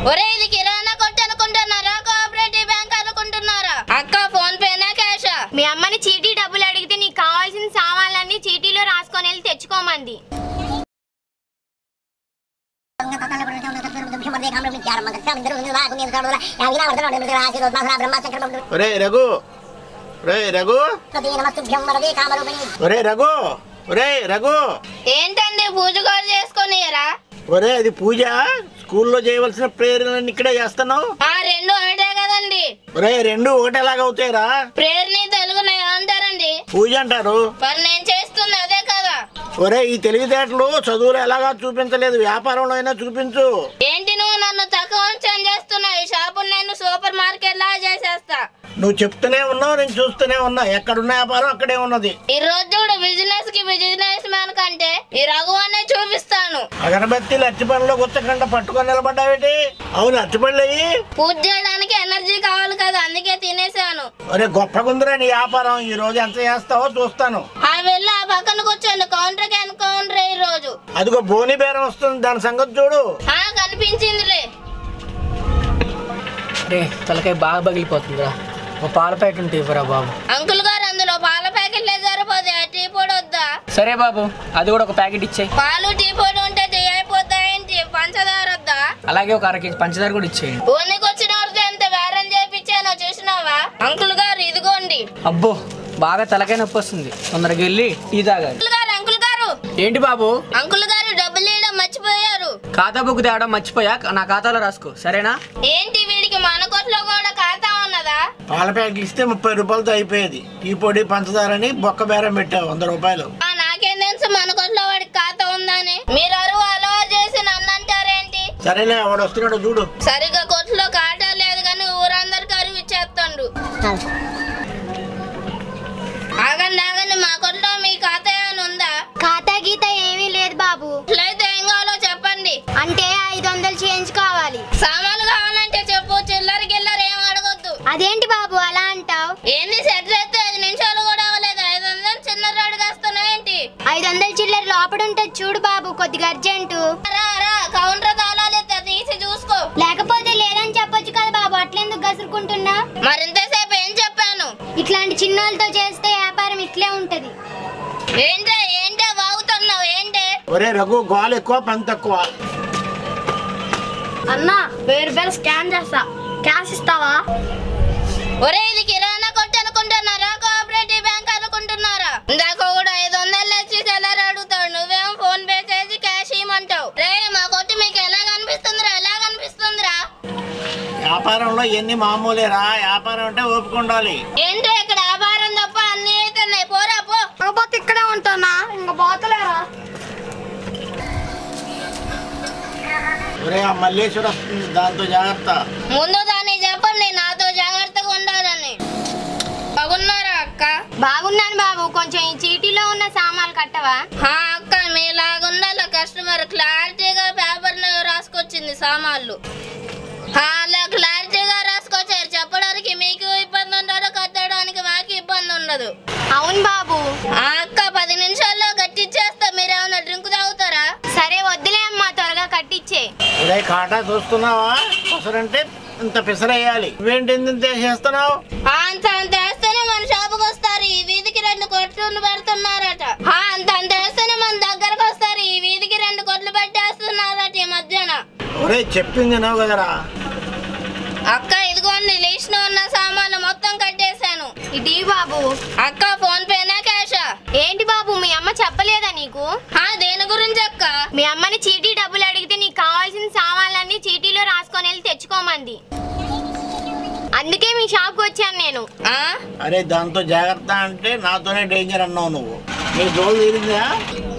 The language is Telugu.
ఒరే ఇది కిరాణా కొట్టు అనుకుంటున్నారా కోఆపరేటివ్ బ్యాంక్ అనుకుంటున్నారా అక్క ఫోన్ పేనా క్యాషా మీ అమ్మని చీటీ డబ్బులు అడిగితే నీకు కావాల్సిన సామాన్లన్నీ చీటీలో రాసుకొని వెళ్ళి తెచ్చుకోమంది ఒరే రఘు ఒరే రఘు ఒరే రఘు ఒరే రఘు ఏంటండి పూజ కూడా చేసుకునిరా ఒరే అది పూజ స్కూల్లో చేయవలసిన ప్రేరణని ఇక్కడే చేస్తున్నావు ఆ రెండు ఒకటే కదండి ఒరే రెండు ఒకటేలాగా అవుతాయిరా ప్రేయర్ని తెలుగులో ఏమంటారండి పూజ అంటారు మరి నేను చేస్తుంది అదే కదా ఒరే ఈ తెలివితేటలు చదువులు ఎలాగా చూపించలేదు వ్యాపారంలో అయినా చూపించు ఏంటి నువ్వు నన్ను తక్కువ అంచనా చేస్తున్నావు ఈ షాపు నేను సూపర్ మార్కెట్ లా చేసేస్తా నువ్వు చెప్తూనే ఉన్నావు నేను చూస్తూనే ఉన్నా ఎక్కడున్న వ్యాపారం అక్కడే ఉన్నది ఈ రోజు చూడు బిజినెస్ కి బిజినెస్ మ్యాన్ కంటే ఈ రఘు అనే చూపిస్తాను అగరబత్తీలు అరటి పనిలో గుచ్చకుండా పట్టుకొని నిలబడ్డావేటి అవును అరటి పళ్ళు అయ్యి పూజ చేయడానికి ఎనర్జీ కావాలి కదా అందుకే తినేసాను ఒరే గొప్పగుందిరా నీ వ్యాపారం ఈ రోజు ఎంత చేస్తావో చూస్తాను ఆ వెళ్ళి ఆ పక్కన కూర్చోండి కౌంటర్ కి కౌంటర్ ఈ రోజు అదిగో బోని బేరం వస్తుంది దాని సంగతి చూడు ఆ కనిపించిందిలే రే తలకాయ బాగా పగిలిపోతుందిరా ఒక పాల ప్యాకెట్ ఉంటే ఇవ్వరా బాబు అంకుల్ గారు అందులో పాల ప్యాకెట్లే సరిపోతాయి టీ పొడి వద్దా సరే బాబు అది కూడా ఒక ప్యాకెట్ ఇచ్చేయి పాలు టీ పొడి ఉంటే టీ అయిపోతాయేంటి పంచదార వద్దా అలాగే ఒక అర కేజీ పంచదార కూడా ఇచ్చేయండి ఊరికి వచ్చిన వారితో ఎంత బేరం చేపించానో చూసినావా అంకుల్ గారు ఇదిగోండి అబ్బో బాగా తలకాయ నొప్పి వస్తుంది తొందరగా వెళ్ళి టీ తాగాలి అంకుల్ గారు అంకుల్ గారు ఏంటి బాబు అంకుల్ గారు డబ్బులు ఇవ్వడం మర్చిపోయారు ఖాతా బుక్ తేవడం మర్చిపోయా నా ఖాతాలో రాసుకో సరేనా ఏంటి వీడికి మన కొట్లో కూడా ఖాతా ఉన్నదా పాల ప్యాకెట్ ఇస్తే ముప్పై రూపాయలతో అయిపోయేది టీ పొడి పంచదారని బొక్క బేరం పెట్టావు వంద రూపాయలు ఆ, నాకేం తెలుసు మన కొట్లో వాడికి ఖాతా ఉందని మీరు అరువు అలవా చేసి నన్ను అంటారేంటి సరేలే వాడు వస్తున్నాడు చూడు సరిగ్గా కొట్లో ఖాతా లేదు కానీ ఊరందరికి అరువు ఇచ్చేస్తుండు ఆగండి ఆగండి మా కొట్లో మీ ఖాతా ఏమైనా ఉందా ఖాతా గీత ఏమీ లేదు బాబు ఇట్లయితే ఏం కావాలో చెప్పండి అంటే ఐదు వందలు చేంజ్ కావాలి సామాన్లు కావాలంటే చెప్పు చిల్లర గిల్లర ఏం అడగొద్దు అదేంటి బాబు అలా అంటావు ఏంది సెట్ చేస్తే ఐదు నిమిషాలు కూడా అవ్వలేదు ఐదు వందలు చిల్లర అడిగేస్తున్నావు ఏంటి ఐదు వందల చిల్లర లోపల ఉంటుంది చూడు బాబు కొద్దిగా అర్జెంటు రా రా కౌంటర్ తాళాలు ఎత్తా తీసి చూసుకో లేకపోతే లేదని చెప్పొచ్చు కదా బాబు అట్లెందుకు గసురుకుంటున్నా మరింతసేపు ఏం చెప్పాను ఇట్లాంటి చిన్నోళ్ళతో చేస్తే వ్యాపారం ఇట్లే ఉంటది ఏంటే ఏంటే వాగుతున్నావు ఏంటే ఒరే రఘు గోలు ఎక్కువ పని తక్కువ అన్నా వేరు వేరు స్కాన్ చేస్తా క్యాష్ ఇస్తావా ఒరే ఇది కిరాణా కొట్టు అనుకుంటున్నారా కోఆపరేటివ్ బ్యాంక్ అనుకుంటున్నారా ఇందాక కూడా ఐదు వందలు వచ్చి సెల్లర్ అడుగుతాడు నువ్వేమో ఫోన్ పే చేసి క్యాష్ ఇవ్వమంటావు రే మా కొట్టు మీకు ఎలా కనిపిస్తుందిరా ఎలా కనిపిస్తుందిరా వ్యాపారంలో ఎన్ని మామూలేరా వ్యాపారం అంటే ఓపిక ఉండాలి ఏంటో ఇక్కడ వ్యాపారం తప్ప అన్ని అవుతున్నాయి పోరా పో కాకపోతే ఇక్కడే ఉంటానా ఇంకా పోతలేరా ఒరే ఆ మల్లేశ్వర వస్తుంది దాంతో జాగ్రత్త ముందు దాన్ని చెప్పండి నాతో జాగ్రత్తగా ఉండాలని బాగున్నారా అక్క బాగున్నాను బాబు కొంచెం ఈ చీటీలో ఉన్న సామాన్లు కట్టవా హా అక్క మీలాగుండాల కస్టమర్ క్లారిటీగా పేపర్ రాసుకొచ్చింది సామాన్లు హా, అలా క్లారిటీగా రాసుకొచ్చారు చెప్పడానికి మీకు ఇబ్బంది ఉండదు కట్టడానికి మాకు ఇబ్బంది ఉండదు అవును బాబు ఆ అక్క పది నిమిషాల్లో గట్టిచ్చేస్తా మీరేమన్నా డ్రింక్ తాగుతారా సరే వద్దులే అమ్మా త్వరగా కట్టించే ఒరే కాటా చూస్తున్నావా పిసరంటే ఇంత పిసరేయాలి నువ్వేంటి ఇంత చేస్తున్నావు ఆ, అంత అంత వేస్తేనే మన షాపుకి వస్తారు ఈ వీధికి రెండు కొట్లు పెడుతున్నారట ఆ, అంత అంత వేస్తేనే మన దగ్గరకు వస్తారు ఈ వీధికి రెండు కొట్లు పెట్టేస్తున్నారట ఈ మధ్యన ఒరే చెప్పింది నువ్వు కదరా అక్క ఇదిగోండి లిస్ట్ లో ఉన్న సామాన్లు మొత్తం కట్టేశాను ఇటీ బాబు అక్క ఫోన్ పేనా క్యాషా ఏంటి బాబు మీ అమ్మ చెప్పలేదా నీకు ఆ దేని గురించి అక్క మీ అమ్మని చీటీ డబ్బులు అడిగితే నీకు కావాల్సిన సామాన్లన్నీ చీటీలో రాసుకొని వెళ్ళి తెచ్చుకోమంది అందుకే మీ షాప్కి వచ్చాను నేను ఆ అరే దాంతో జాగ్రత్త అంటే నాతోనే డేంజర్ అన్నావు నువ్వు నీ జోలు తీరిందా